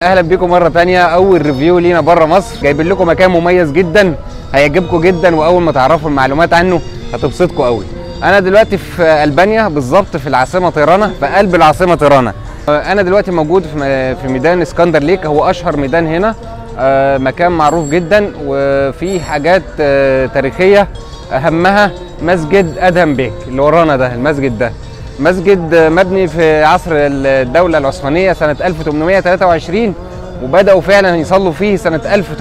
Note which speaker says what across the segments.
Speaker 1: اهلا بيكم مره تانية اول ريفيو لينا بره مصر جايبين لكم مكان مميز جدا هيعجبكم جدا واول ما تعرفوا المعلومات عنه هتبسطكم قوي انا دلوقتي في البانيا بالظبط في العاصمه تيرانا في قلب العاصمه تيرانا انا دلوقتي موجود في م- في ميدان اسكندر ليك هو اشهر ميدان هنا آه، مكان معروف جدا وفي حاجات آه، تاريخيه اهمها مسجد ادهم بيك اللي ورانا ده المسجد ده مسجد مبني في عصر الدولة العثمانية سنة 1823 وبدأوا فعلا يصلوا فيه سنة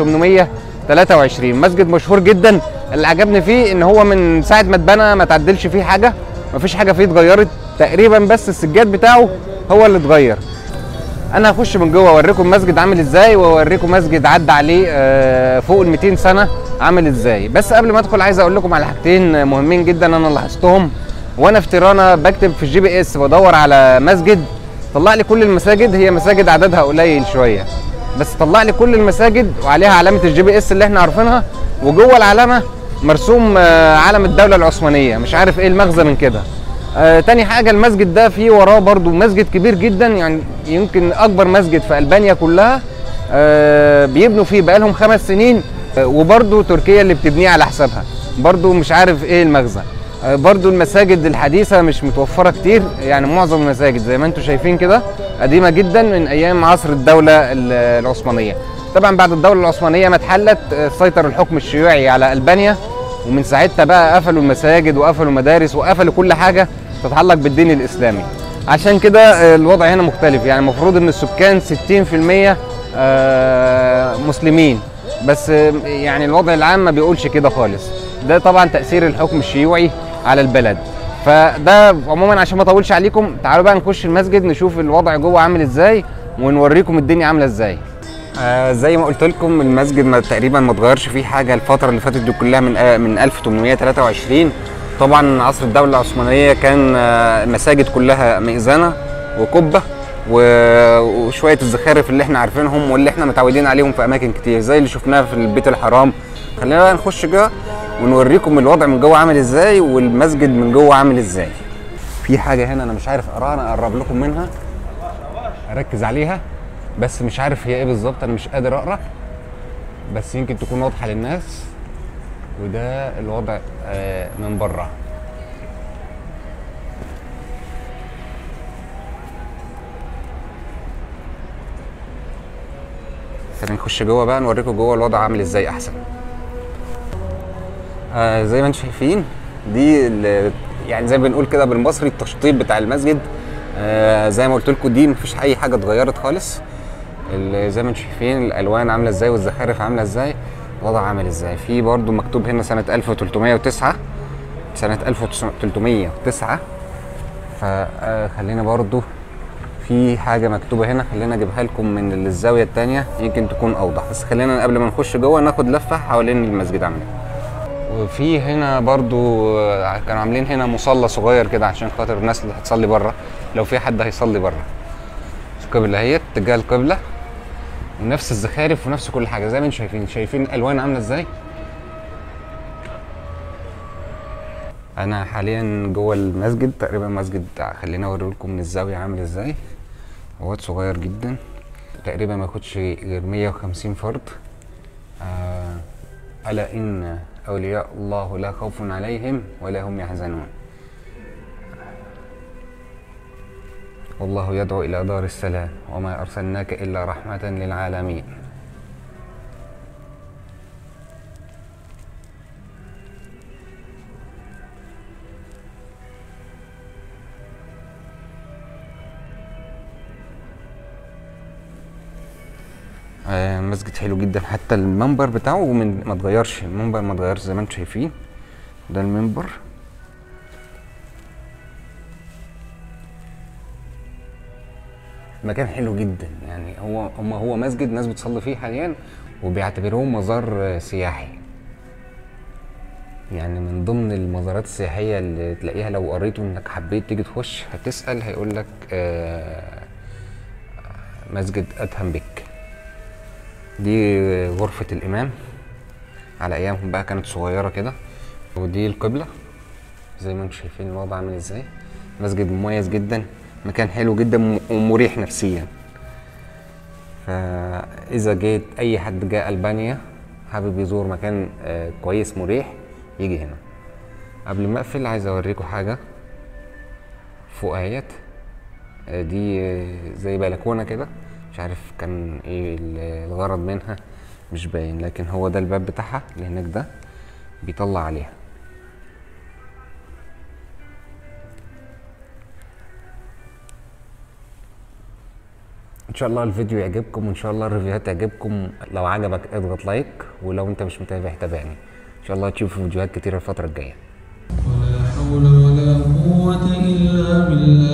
Speaker 1: 1823 مسجد مشهور جدا اللي عجبني فيه ان هو من ساعة ما اتبنى ما تعدلش فيه حاجة مفيش حاجة فيه اتغيرت تقريبا بس السجاد بتاعه هو اللي اتغير انا هخش من جوه اوريكم المسجد عامل ازاي واوريكم مسجد عدى عليه آه، فوق ال 200 سنه عامل ازاي بس قبل ما ادخل عايز اقول لكم على حاجتين مهمين جدا انا لاحظتهم وانا في تيرانا بكتب في الجي بي اس بدور على مسجد طلع لي كل المساجد هي مساجد عددها قليل شويه بس طلع لي كل المساجد وعليها علامه الجي بي اس اللي احنا عارفينها وجوه العلامه مرسوم آه، علم الدوله العثمانيه مش عارف ايه المغزى من كده آه تاني حاجة المسجد ده فيه وراه برضو مسجد كبير جدا يعني يمكن أكبر مسجد في ألبانيا كلها آه بيبنوا فيه بقالهم خمس سنين آه وبرضو تركيا اللي بتبنيه على حسابها برضو مش عارف إيه المغزى آه برضو المساجد الحديثة مش متوفرة كتير يعني معظم المساجد زي ما انتم شايفين كده قديمة جدا من أيام عصر الدولة ال- العثمانية طبعا بعد الدولة العثمانية ما اتحلت آه، سيطر الحكم الشيوعي على ألبانيا ومن ساعتها بقى قفلوا المساجد وقفلوا المدارس وقفلوا كل حاجه تتعلق بالدين الاسلامي عشان كده آه، الوضع هنا مختلف يعني المفروض ان السكان 60% آه، مسلمين بس آه، يعني الوضع العام ما بيقولش كده خالص ده طبعا تاثير الحكم الشيوعي على البلد فده عموما عشان ما اطولش عليكم تعالوا بقى نخش المسجد نشوف الوضع جوه عامل ازاي ونوريكم الدنيا عامله ازاي آه زي ما قلت لكم المسجد ما تقريبا ما اتغيرش فيه حاجه الفتره اللي فاتت دي كلها من آه من 1823 طبعا عصر الدوله العثمانيه كان آه المساجد كلها مئذنه وقبه و- وشويه الزخارف اللي احنا عارفينهم واللي احنا متعودين عليهم في اماكن كتير زي اللي شفناها في البيت الحرام خلينا بقى نخش جوه ونوريكم الوضع من جوه عامل ازاي والمسجد من جوه عامل ازاي في حاجه هنا انا مش عارف اقراها انا اقرب لكم منها اركز عليها بس مش عارف هي ايه بالظبط انا مش قادر اقرا بس يمكن تكون واضحه للناس وده الوضع آه، من بره خلينا نخش جوه بقى نوريكم جوه الوضع عامل ازاي احسن آه زي ما انتم شايفين دي ال- يعني زي ما بنقول كده بالمصري التشطيب بتاع المسجد آه زي ما قلت لكم دي مفيش اي حاجه اتغيرت خالص ال- زي ما انتم شايفين الالوان عامله ازاي والزخارف عامله ازاي الوضع عامل ازاي في برضو مكتوب هنا سنه 1309 سنه 1309 فخلينا برضو في حاجه مكتوبه هنا خلينا اجيبها لكم من الزاويه الثانيه يمكن تكون اوضح بس خلينا قبل ما نخش جوه ناخد لفه حوالين المسجد عامل إيه. وفي هنا برضو آه، كانوا عاملين هنا مصلى صغير كده عشان خاطر الناس اللي هتصلي بره لو في حد هيصلي بره القبله اهي اتجاه القبله ونفس الزخارف ونفس كل حاجه زي ما انتم شايفين شايفين الالوان عامله ازاي انا حاليا جوه المسجد تقريبا مسجد خليني اوري لكم من الزاويه عامل ازاي هو صغير جدا تقريبا ما ياخدش غير 150 فرد آه الا ان اولياء الله لا خوف عليهم ولا هم يحزنون والله يدعو الى دار السلام وما ارسلناك الا رحمه للعالمين آه، مسجد حلو جدا حتى المنبر بتاعه من ما اتغيرش المنبر ما اتغيرش زي ما انتم شايفين ده المنبر مكان حلو جدا يعني هو هم هو مسجد ناس بتصلي فيه حاليا وبيعتبروه مزار آه، سياحي يعني من ضمن المزارات السياحية اللي تلاقيها لو قريته انك حبيت تيجي تخش هتسأل هيقول لك آه، مسجد أدهم بك دي غرفة الإمام على أيامهم بقى كانت صغيرة كده ودي القبلة زي ما انتم شايفين الوضع عامل ازاي مسجد مميز جدا مكان حلو جدا وم- ومريح نفسيا فاذا جيت اي حد جاء البانيا حابب يزور مكان آه، كويس مريح يجي هنا قبل ما اقفل عايز اوريكم حاجه فوق اهيت آه، دي آه، زي بلكونه كده مش عارف كان ايه ال- الغرض منها مش باين لكن هو ده الباب بتاعها اللي هناك ده بيطلع عليها ان شاء الله الفيديو يعجبكم وان شاء الله الريفيوهات تعجبكم لو عجبك اضغط لايك ولو انت مش متابع تابعني ان شاء الله تشوفوا فيديوهات كتير الفتره الجايه
Speaker 2: ولا حول ولا قوة إلا بالله